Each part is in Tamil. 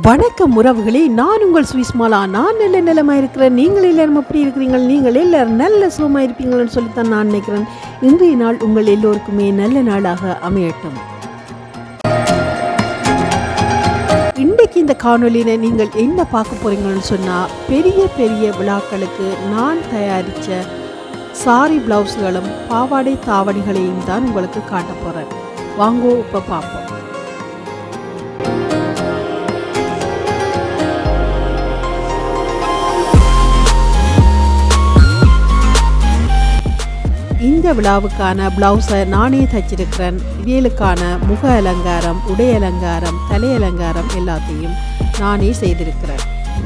வணக்கம் உறவுகளே நான் உங்கள் சுவிஸ்மாலா நான் நல்ல நிலமா இருக்கிறேன் நீங்கள் எல்லாரும் எப்படி இருக்கிறீங்க நீங்கள் எல்லாரும் நல்ல சுகமாக இருப்பீங்கள்னு சொல்லித்தான் நான் நினைக்கிறேன் இன்றைய நாள் உங்கள் எல்லோருக்குமே நல்ல நாளாக அமையட்டும் இன்றைக்கு இந்த காணொலியில நீங்கள் என்ன பார்க்க போறீங்கன்னு சொன்னால் பெரிய பெரிய விழாக்களுக்கு நான் தயாரித்த சாரி பிளவுஸ்களும் பாவாடை தாவணிகளையும் தான் உங்களுக்கு காட்ட போகிறேன் வாங்கோ இப்போ பார்ப்போம் இந்த விழாவுக்கான பிளவுஸை நானே தைச்சிருக்கிறேன் இவியலுக்கான முக அலங்காரம் உடை அலங்காரம் தலை அலங்காரம் எல்லாத்தையும் நானே செய்திருக்கிறேன்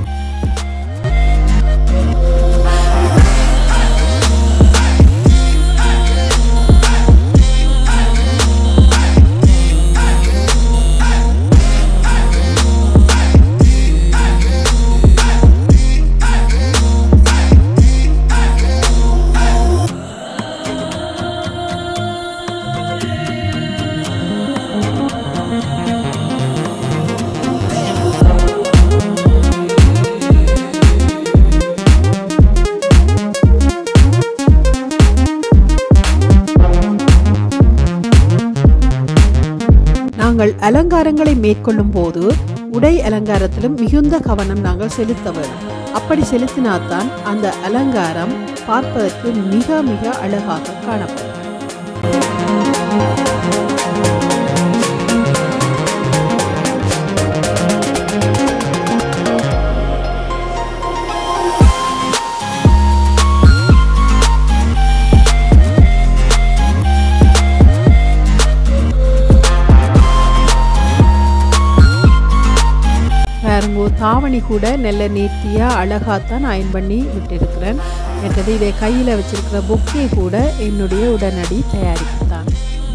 நாங்கள் அலங்காரங்களை மேற்கொள்ளும் போது உடை அலங்காரத்திலும் மிகுந்த கவனம் நாங்கள் செலுத்த வேண்டும் அப்படி செலுத்தினால்தான் அந்த அலங்காரம் பார்ப்பதற்கு மிக மிக அழகாக காணப்படும் பாருங்கோ தாவணி கூட நல்ல நேர்த்தியாக அழகாகத்தான் அயன் பண்ணி விட்டிருக்கிறேன் மற்றது இதை கையில் வச்சிருக்கிற பொக்கே கூட என்னுடைய உடனடி தயாரிப்பு தான்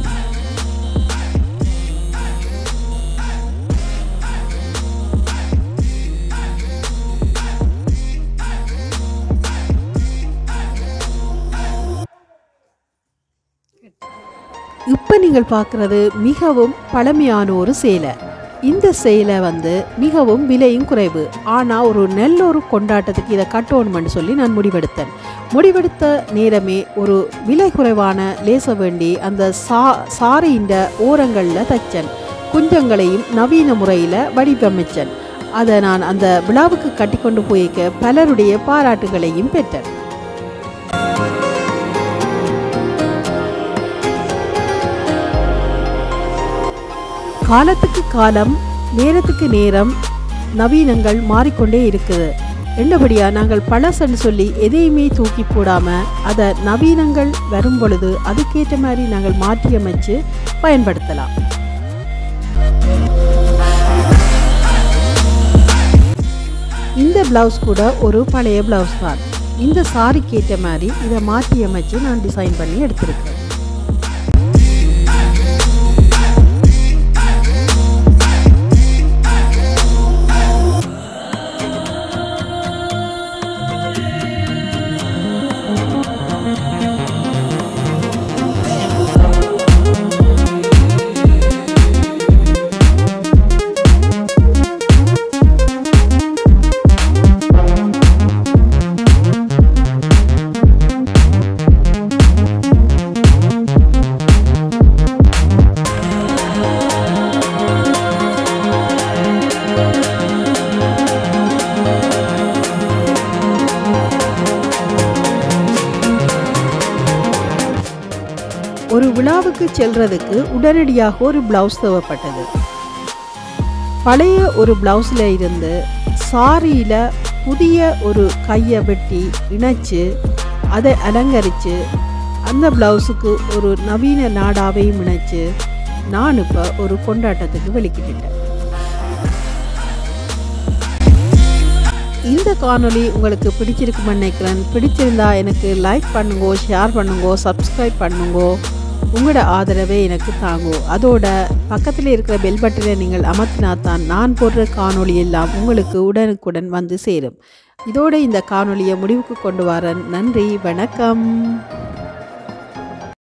இப்போ நீங்கள் பார்க்குறது மிகவும் பழமையான ஒரு சேலை இந்த சேலை வந்து மிகவும் விலையும் குறைவு ஆனால் ஒரு நல்ல ஒரு கொண்டாட்டத்துக்கு இதை கட்டணும்னு சொல்லி நான் முடிவெடுத்தேன் முடிவெடுத்த நேரமே ஒரு விலை குறைவான லேச வேண்டி அந்த சா சாரியின் ஓரங்களில் தைச்சேன் குஞ்சங்களையும் நவீன முறையில் வடிவமைச்சேன் அதை நான் அந்த விழாவுக்கு கட்டிக்கொண்டு போய்க்க பலருடைய பாராட்டுகளையும் பெற்றேன் காலத்துக்கு காலம் நேரத்துக்கு நேரம் நவீனங்கள் மாறிக்கொண்டே இருக்குது என்னபடியா நாங்கள் பழசன்னு சொல்லி எதையுமே தூக்கி போடாம அதை நவீனங்கள் வரும் பொழுது அதுக்கேற்ற மாதிரி நாங்கள் மாற்றியமைச்சு பயன்படுத்தலாம் இந்த பிளவுஸ் கூட ஒரு பழைய பிளவுஸ் தான் இந்த சாரிக்கு ஏற்ற மாதிரி இதை மாற்றியமைச்சு நான் டிசைன் பண்ணி எடுத்திருக்கேன் ஒரு விழாவுக்கு செல்றதுக்கு உடனடியாக ஒரு பிளவுஸ் தேவைப்பட்டது பழைய ஒரு பிளவுஸில் இருந்து சாரியில் புதிய ஒரு கையை வெட்டி இணைச்சு அதை அலங்கரித்து அந்த பிளவுஸுக்கு ஒரு நவீன நாடாவையும் இணைச்சு நான் இப்போ ஒரு கொண்டாட்டத்துக்கு வெளிக்கிட்டேன் இந்த காணொளி உங்களுக்கு பிடிச்சிருக்குன்னு நினைக்கிறேன் பிடிச்சிருந்தா எனக்கு லைக் பண்ணுங்கோ ஷேர் பண்ணுங்கோ சப்ஸ்கிரைப் பண்ணுங்கோ உங்களோட ஆதரவை எனக்கு தாங்கோ அதோட பக்கத்தில் இருக்கிற பெல் பட்டனை நீங்கள் அமர்த்தினா தான் நான் போடுற காணொளி எல்லாம் உங்களுக்கு உடனுக்குடன் வந்து சேரும் இதோட இந்த காணொளியை முடிவுக்கு கொண்டு வரேன் நன்றி வணக்கம்